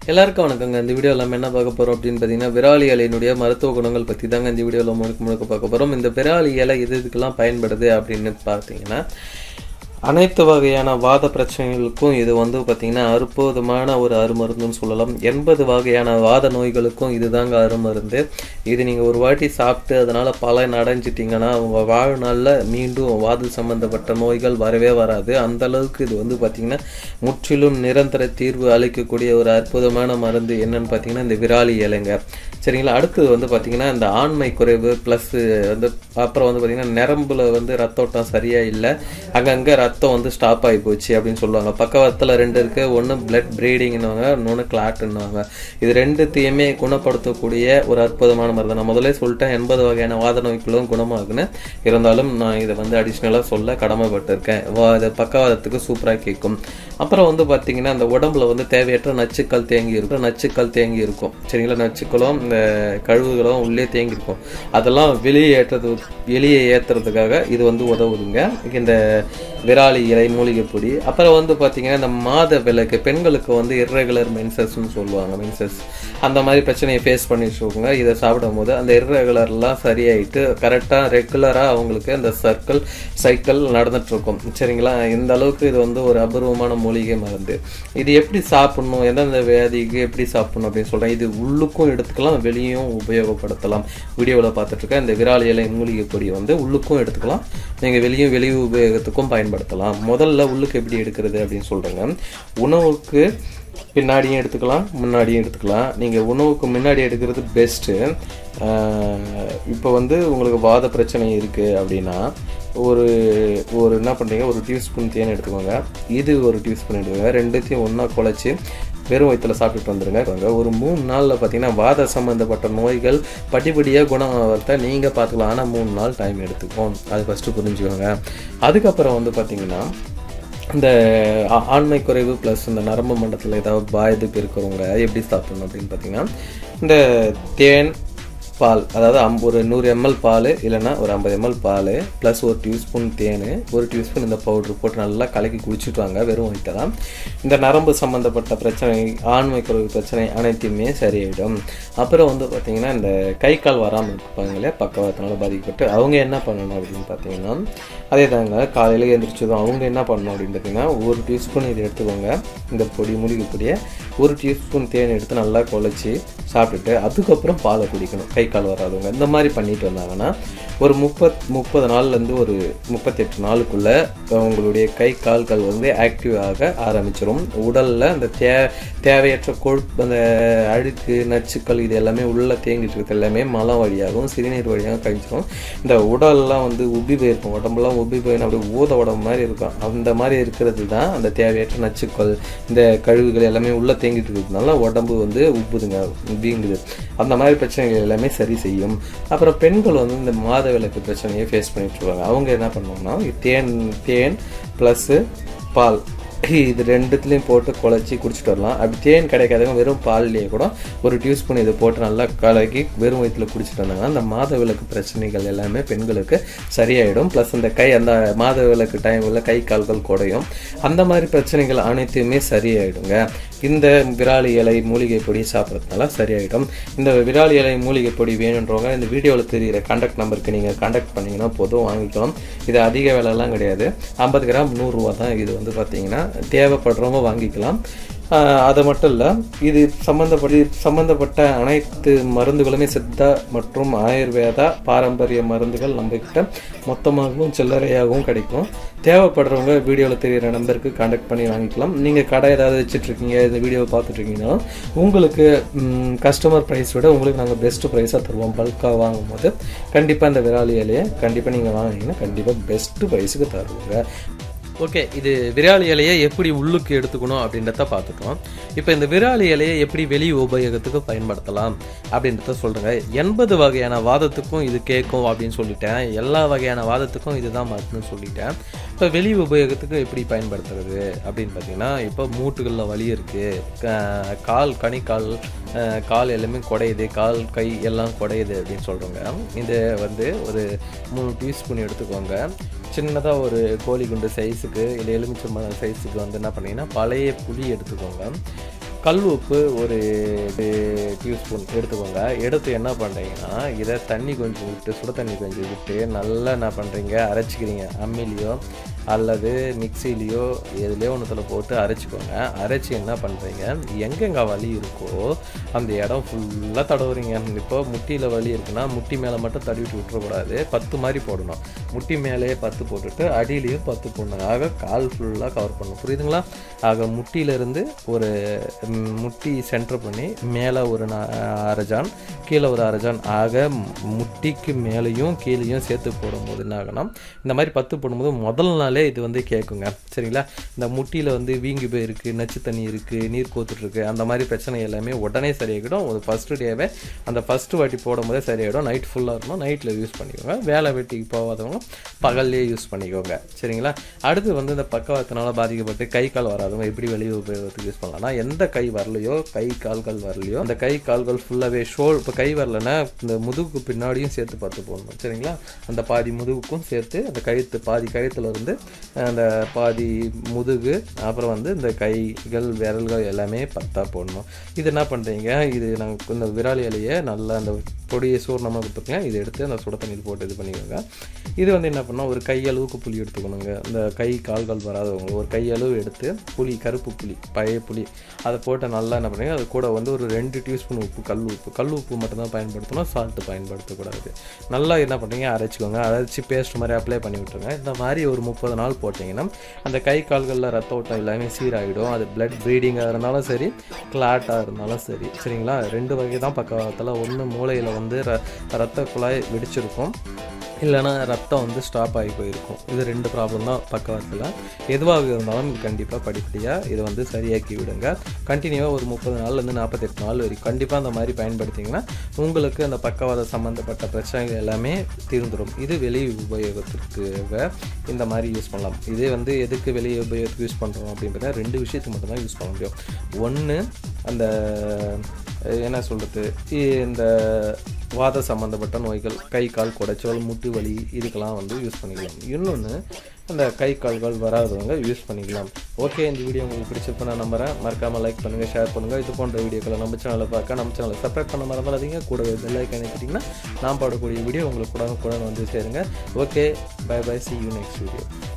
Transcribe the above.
எல்லாருக்கும் வணக்கங்க இந்த வீடியோவில் நம்ம என்ன பார்க்க போகிறோம் அப்படின்னு பார்த்தீங்கன்னா விராலி இலையினுடைய மருத்துவ குணங்கள் பற்றி தாங்க இந்த வீடியோவில் முழுக்க முழுக்க பார்க்க போகிறோம் இந்த விராலி இலை எது இதுக்கெல்லாம் பயன்படுது அப்படின்னு பார்த்தீங்கன்னா அனைத்து வகையான வாத பிரச்சனைகளுக்கும் இது வந்து பார்த்திங்கன்னா அற்புதமான ஒரு அருமருந்துன்னு சொல்லலாம் எண்பது வகையான வாத நோய்களுக்கும் இதுதாங்க அருமருந்து இது நீங்கள் ஒரு வாட்டி சாப்பிட்டு அதனால் பலன் அடைஞ்சிட்டிங்கன்னா உங்கள் வாழ்நாளில் மீண்டும் வாது சம்மந்தப்பட்ட நோய்கள் வரவே வராது அந்த அளவுக்கு இது வந்து பார்த்திங்கன்னா முற்றிலும் நிரந்தர தீர்வு அளிக்கக்கூடிய ஒரு அற்புதமான மருந்து என்னன்னு பார்த்தீங்கன்னா இந்த விராலி இலைங்க சரிங்களா அடுத்தது வந்து பார்த்திங்கன்னா இந்த ஆண்மை குறைவு ப்ளஸ் வந்து அப்புறம் வந்து பார்த்திங்கன்னா நரம்புல வந்து ரத்தோட்டம் சரியாக இல்லை அங்கங்கே ரத்தம் வந்து ஸ்டாப் ஆகி போச்சு அப்படின்னு சொல்லுவாங்க பக்கவாதத்தில் ரெண்டு இருக்குது ஒன்று பிளட் ப்ரீடிங்னுவாங்க இன்னொன்று கிளாட்டுன்னுவாங்க இது ரெண்டுத்தையுமே குணப்படுத்தக்கூடிய ஒரு அற்புதமான மருந்து நான் முதல்ல சொல்லிட்டேன் எண்பது வகையான வாத நோய்களும் குணமாகுன்னு இருந்தாலும் நான் இதை வந்து அடிஷ்னலாக சொல்ல கடமைப்பட்டிருக்கேன் வா இது பக்கவாதத்துக்கு சூப்பராக கேட்கும் அப்புறம் வந்து பார்த்தீங்கன்னா அந்த உடம்புல வந்து தேவையற்ற நச்சுக்கள் தேங்கி இருக்கும் நச்சுக்கள் தேங்கி இருக்கும் சரிங்களா நச்சுக்களும் இந்த கழிவுகளும் உள்ளே தேங்கி இருக்கும் அதெல்லாம் வெளியே ஏற்றுறது வெளியே ஏற்றுறதுக்காக இது வந்து உதவுதுங்க இந்த விராலி இலை மூலிகை பொடி அப்புறம் வந்து பார்த்தீங்கன்னா இந்த மாத விளக்கு பெண்களுக்கு வந்து இர்ரெகுலர் மென்சஸ்ன்னு சொல்லுவாங்க மென்சஸ் அந்த மாதிரி பிரச்சனையை ஃபேஸ் பண்ணிட்டு இருக்கோங்க இதை சாப்பிடும் போது அந்த இர்ரெகுலர்லாம் சரியாயிட்டு கரெக்டாக ரெகுலராக அவங்களுக்கு அந்த சர்க்கிள் சைக்கிள் நடந்துட்டு இருக்கும் சரிங்களா இந்த அளவுக்கு இது வந்து ஒரு அபூர்வமான மூலிகை மருந்து இது எப்படி சாப்பிடணும் எந்தெந்த வியாதிக்கு எப்படி சாப்பிடணும் அப்படின்னு சொல்கிறேன் இது உள்ளுக்கும் எடுத்துக்கலாம் வெளியும் உபயோகப்படுத்தலாம் வீடியோவில் பார்த்துட்டு இருக்க இந்த விராலி இலை மூலிகை பொடி வந்து உள்ளுக்கும் எடுத்துக்கலாம் நீங்கள் வெளியும் வெளி உபயோகத்துக்கும் பயன்படுத்தலாம் முதல்ல உள்ளுக்கு எப்படி எடுக்கிறது அப்படின்னு சொல்கிறேங்க உணவுக்கு பின்னாடியும் எடுத்துக்கலாம் முன்னாடியும் எடுத்துக்கலாம் நீங்கள் உணவுக்கு முன்னாடி எடுக்கிறது பெஸ்ட்டு இப்போ வந்து உங்களுக்கு வாத பிரச்சனை இருக்குது அப்படின்னா ஒரு ஒரு என்ன பண்ணுறீங்க ஒரு டியூஸ்பூன் தேன் எடுத்துக்கோங்க இது ஒரு டியூஸ்பூன் எடுத்துக்கோங்க ரெண்டுத்தையும் ஒன்றா குழச்சி வெறும் வயிற்றில் சாப்பிட்டுட்டு வந்துருங்க ஒரு மூணு நாளில் பார்த்தீங்கன்னா வாத சம்மந்தப்பட்ட நோய்கள் படிப்படியாக குணம் ஆகிறத நீங்கள் பார்த்துக்கலாம் ஆனால் மூணு நாள் டைம் எடுத்துக்கும் அது ஃபஸ்ட்டு புரிஞ்சுக்கோங்க அதுக்கப்புறம் வந்து பார்த்தீங்கன்னா இந்த ஆ- ஆண்மை குறைவு ப்ளஸ் இந்த நரம்பு மண்டலத்தில் ஏதாவது பாதிப்பு இருக்கிறவங்க எப்படி சாப்பிடணும் அப்படின்னு பார்த்தீங்கன்னா இந்த தேன் பால் அதாவது அம் ஒரு நூறு எம்எல் பால் இல்லைன்னா ஒரு ஐம்பது எம்எல் பால் ப்ளஸ் ஒரு டியூஸ்பூன் தேன் ஒரு டியூஸ்பூன் இந்த பவுட்ரு போட்டு நல்லா கலக்கி குடிச்சிட்டு வாங்க வெறும் வயிற்றுலாம் இந்த நரம்பு சம்மந்தப்பட்ட பிரச்சனை ஆண்மை குறைவு பிரச்சனை அனைத்தையுமே சரியாயிடும் அப்புறம் வந்து பார்த்திங்கன்னா இந்த கை கால் வராமல் இருப்பாங்க இல்லையா பக்கவாதத்தினால பாதிக்கப்பட்டு அவங்க என்ன பண்ணணும் அப்படின்னு பார்த்தீங்கன்னா அதே தாங்க காலையில் எழுந்திரிச்சதும் அவங்க என்ன பண்ணணும் அப்படின்னு பார்த்தீங்கன்னா ஒரு டியூஸ்பூன் இது எடுத்துக்கோங்க இந்த பொடி மூலிகை பொடியை ஒரு டியூஸ்பூன் தேன் எடுத்து நல்லா குழச்சி சாப்பிட்டுட்டு அதுக்கப்புறம் பாலை குடிக்கணும் கை கால் வராதவங்க இந்த மாதிரி பண்ணிட்டு வந்தாங்கன்னா ஒரு முப்பத் முப்பது நாள்லேருந்து ஒரு முப்பத்தெட்டு நாளுக்குள்ளே உங்களுடைய கை கால்கள் வந்து ஆக்டிவ் ஆக ஆரம்பிச்சிடும் உடலில் அந்த தே தேவையற்ற கொழுப்பு அந்த அழுக்கு நச்சுக்கள் இது எல்லாமே உள்ளே தேங்கிட்டு இருக்கிறது எல்லாமே மலம் வழியாகவும் சிறுநீர் வழியாகவும் கழிச்சிடும் இந்த உடல்லாம் வந்து உப்பி போயிருக்கும் உடம்புலாம் உப்பி போயின்னு அப்படியே ஊத உடம்பு மாதிரி இருக்கும் அந்த மாதிரி இருக்கிறது தான் அந்த தேவையற்ற நச்சுக்கள் இந்த கழிவுகள் எல்லாமே உள்ளே தேங்கிட்டு இருக்கிறதுனால உடம்பு வந்து உப்புதுங்க வீங்குது அந்த மாதிரி பிரச்சனைகள் எல்லாமே சரி செய்யும் அப்புறம் பெண்கள் வந்து இந்த மாத விளக்கு பிரச்சனையை ஃபேஸ் பண்ணிட்டு இருக்காங்க அவங்க என்ன பண்ணுவாங்கன்னா தேன் தேன் ப்ளஸ்ஸு பால் இது ரெண்டுத்துலேயும் போட்டு குழச்சி குடிச்சிட்டு வரலாம் அப்படி தேன் கிடைக்காதவங்க வெறும் பால்லேயே கூட ஒரு டியூஸ்பூன் இதை போட்டு நல்லா கலக்கி வெறும் வயிற்றில் குடிச்சிட்டு வந்தாங்கன்னா அந்த மாத விளக்கு பிரச்சனைகள் எல்லாமே பெண்களுக்கு சரியாயிடும் ப்ளஸ் இந்த கை அந்த மாத விளக்கு டைமில் கை கால்கள் குறையும் அந்த மாதிரி பிரச்சனைகள் அனைத்துமே சரியாயிடுங்க இந்த விராலி இலை மூலிகை பொடி சாப்பிட்றதுனால சரியாயிடும் இந்த விராலி இலை மூலிகை பொடி வேணுன்றவங்க இந்த வீடியோவில் தெரிகிற கான்டாக்ட் நம்பருக்கு நீங்கள் கான்டாக்ட் பண்ணிங்கன்னா போதும் வாங்கிக்கலாம் இது அதிக விலைலாம் கிடையாது ஐம்பது கிராம் நூறுரூவா தான் இது வந்து பார்த்தீங்கன்னா தேவைப்படுறவங்க வாங்கிக்கலாம் ஆஹ் அது மட்டும் இல்லை இது சம்மந்தப்பட்ட சம்மந்தப்பட்ட அனைத்து மருந்துகளுமே சித்தா மற்றும் ஆயுர்வேதா பாரம்பரிய மருந்துகள் நம்மக்கிட்ட மொத்தமாகவும் சில்லறையாகவும் கிடைக்கும் தேவைப்படுறவங்க வீடியோவில் தெரிகிற நம்பருக்கு கான்டாக்ட் பண்ணி வாங்கிக்கலாம் நீங்கள் கடை ஏதாவது வச்சுட்ருக்கீங்க இந்த வீடியோவை பார்த்துட்ருக்கீங்கன்னா உங்களுக்கு கஸ்டமர் ப்ரைஸ் விட உங்களுக்கு நாங்கள் பெஸ்ட் ப்ரைஸாக தருவோம் பல்காக வாங்கும்போது கண்டிப்பாக இந்த விராலி இலையை கண்டிப்பாக நீங்கள் வாங்கினீங்கன்னா கண்டிப்பாக பெஸ்ட் ப்ரைஸுக்கு தருவாங்க ஓகே இது விராலி இலையை எப்படி உள்ளுக்கு எடுத்துக்கணும் அப்படின்றத பார்த்துட்டோம் இப்போ இந்த விராலி இலையை எப்படி வெளி உபயோகத்துக்கு பயன்படுத்தலாம் அப்படின்றத சொல்கிறேங்க எண்பது வகையான வாதத்துக்கும் இது கேட்கும் அப்படின்னு சொல்லிட்டேன் எல்லா வகையான வாதத்துக்கும் இதுதான் மருந்துன்னு சொல்லிட்டேன் இப்போ வெளி உபயோகத்துக்கு எப்படி பயன்படுத்துறது அப்படின்னு பார்த்தீங்கன்னா இப்போ மூட்டுகளில் வலி இருக்குது கால் கணிக்கால் அஹ், கால் எல்லாமே குடையுது கால் கை எல்லாம் குடையுது அப்படின்னு சொல்கிறவங்க இது வந்து ஒரு மூணு டீஸ்பூன் எடுத்துக்கோங்க சின்னதாக ஒரு கோழி குண்டு சைஸுக்கு இல்லை எலுமிச்சம்பழம் சைஸுக்கு வந்து என்ன பண்ணீங்கன்னா பழைய புளி எடுத்துக்கோங்க கல் உப்பு ஒரு டியூஸ்பூன் எடுத்துக்கோங்க எடுத்து என்ன பண்ணுறீங்கன்னா இதை தண்ணி கொஞ்சம் விட்டு சுட தண்ணி கொஞ்சம் விட்டு நல்லா என்ன பண்ணுறீங்க அரைச்சிக்கிறீங்க அம்மிலேயோ அல்லது மிக்சிலேயோ எதுலேயோ ஒன்றுத்தில் போட்டு அரைச்சிக்கோங்க அரைச்சி என்ன பண்ணுறீங்க எங்கெங்கே வலி இருக்கோ அந்த இடம் ஃபுல்லாக தடவுறீங்க இப்போ முட்டியில் வலி இருக்குன்னா முட்டி மேலே மட்டும் தடவிட்டு விட்டுறக்கூடாது பத்து மாதிரி போடணும் முட்டி மேலேயே பத்து போட்டுட்டு அடியிலையும் பத்து போடணும் ஆக கால் ஃபுல்லாக கவர் பண்ணணும் புரியுதுங்களா ஆக முட்டியிலேருந்து ஒரு ம், முட்டி சென்டர் பண்ணி மேலே ஒரு நா- அரைஜான் கீழே ஒரு அரைஜான் ஆக ம், முட்டிக்கு மேலேயும் கீழேயும் சேர்த்து போடும்போது என்ன ஆகும்னா இந்த மாதிரி பத்து போடும்போது முதல் நாளே இது வந்து கேட்குங்க சரிங்களா இந்த முட்டியில் வந்து வீங்கி போயிருக்கு நச்சு தண்ணி இருக்குது நீர் கோத்துட்டு இருக்கு அந்த மாதிரி பிரச்சனை எல்லாமே உடனே சரியாகிடும் ஒரு ஃபஸ்ட்டு டேவே அந்த ஃபஸ்ட்டு வாட்டி போடும்போதே சரியாயிடும் நைட் ஃபுல்லாக இருக்கணும் நைட்டில் யூஸ் பண்ணிக்கோங்க வேலை வெட்டிக்கு போகாதவங்க பகல்லே யூஸ் பண்ணிக்கோங்க சரிங்களா அடுத்து வந்து இந்த பக்கவாதத்தினால பாதிக்கப்பட்டு கை கால் வராதவங்க எப்படி வெளியே உபயோகத்துக்கு யூஸ் பண்ணலாம்னா எந்த கை வரலையோ கை கால்கள் வரலையோ அந்த கை கால்கள் ஃபுல்லாகவே ஷோல் இப்போ கை வரலன்னா இந்த முதுகுக்கு பின்னாடியும் சேர்த்து பார்த்து போடணும் சரிங்களா அந்த பாதி முதுகுக்கும் சேர்த்து அந்த கழுத்து பாதி கழுத்துல இருந்து அந்த பாதி முதுகு அப்புறம் வந்து இந்த கைகள் விரல்கள் எல்லாமே பத்தா போடணும் இது என்ன பண்ணுறீங்க இது நாங்கள் இந்த விராலி இலையை நல்லா அந்த பொடியை சூர்ணமாக கொடுத்துருக்கேன் இதை எடுத்து அந்த சுட தண்ணியில் போட்டு இது பண்ணிக்கோங்க இது வந்து என்ன பண்ணோம் ஒரு கையளவுக்கு புளி எடுத்துக்கணுங்க இந்த கை கால்கள் வராதவங்க ஒரு கையளவு எடுத்து புளி கருப்பு புளி பழைய புளி அதை போட்டு நல்லா என்ன பண்ணுறீங்க அது கூட வந்து ஒரு ரெண்டு டீஸ்பூன் உப்பு கல் உப்பு கல் உப்பு மட்டும்தான் பயன்படுத்தணும் சால்ட்டு பயன்படுத்தக்கூடாது நல்லா என்ன பண்ணுறீங்க அரைச்சிக்கோங்க அரைச்சி பேஸ்ட் மாதிரி அப்ளை பண்ணி விட்டுருங்க இந்த மாதிரி ஒரு முப்பது நாள் போட்டிங்கன்னா அந்த கை கால்களில் ரத்த ஓட்டம் எல்லாமே சீராகிடும் அது பிளட் ப்ரீடிங்காக இருந்தாலும் சரி கிளாட்டாக இருந்தாலும் சரி சரிங்களா ரெண்டு வகை தான் பக்கவாதத்தில் ஒன்று மூளையில் வந்து ர ரத்த குழாய் வெடிச்சிருக்கும் இல்லைன்னா ரத்தம் வந்து ஸ்டாப் ஆகி போயிருக்கும் இது ரெண்டு ப்ராப்ளம் தான் பக்கவாதத்தில் எதுவாக இருந்தாலும் கண்டிப்பாக படிப்படியாக இதை வந்து சரியாக்கி விடுங்க கண்டினியூவாக ஒரு முப்பது நாள்லேருந்து நாற்பத்தெட்டு நாள் வரைக்கும் கண்டிப்பாக அந்த மாதிரி பயன்படுத்திங்கன்னா உங்களுக்கு அந்த பக்கவாத சம்மந்தப்பட்ட பிரச்சனைகள் எல்லாமே தீர்ந்துடும் இது வெளி உபயோகத்திற்காக இந்த மாதிரி யூஸ் பண்ணலாம் இதே வந்து எதுக்கு வெளி உபயோகத்துக்கு யூஸ் பண்ணுறோம் அப்படின்றத ரெண்டு விஷயத்துக்கு மட்டும்தான் யூஸ் பண்ண முடியும் ஒன்று அந்த அஹ், என்ன சொல்கிறது இந்த வாத சம்மந்தப்பட்ட நோய்கள் கை கால் குடைச்சல் முட்டு வலி இதுக்கெல்லாம் வந்து யூஸ் பண்ணிக்கலாம் இன்னொன்று அந்த கை கால்கள் வராதவங்க யூஸ் பண்ணிக்கலாம் ஓகே இந்த வீடியோ உங்களுக்கு பிடிச்சிருப்ப நான் நம்புறேன் மறக்காமல் லைக் பண்ணுங்கள் ஷேர் பண்ணுங்கள் இது போன்ற வீடியோக்களை நம்ம சேனலில் பார்க்க நம்ம சேனலை சப்ஸ்கிரைப் பண்ண மறந்துடாதீங்க கூடவே பெல் ஐக்கன் நினைக்கிட்டிங்கன்னா நான் பாடக்கூடிய வீடியோ உங்களுக்கு கூட கூட வந்து சேருங்க okay bye bye see you next video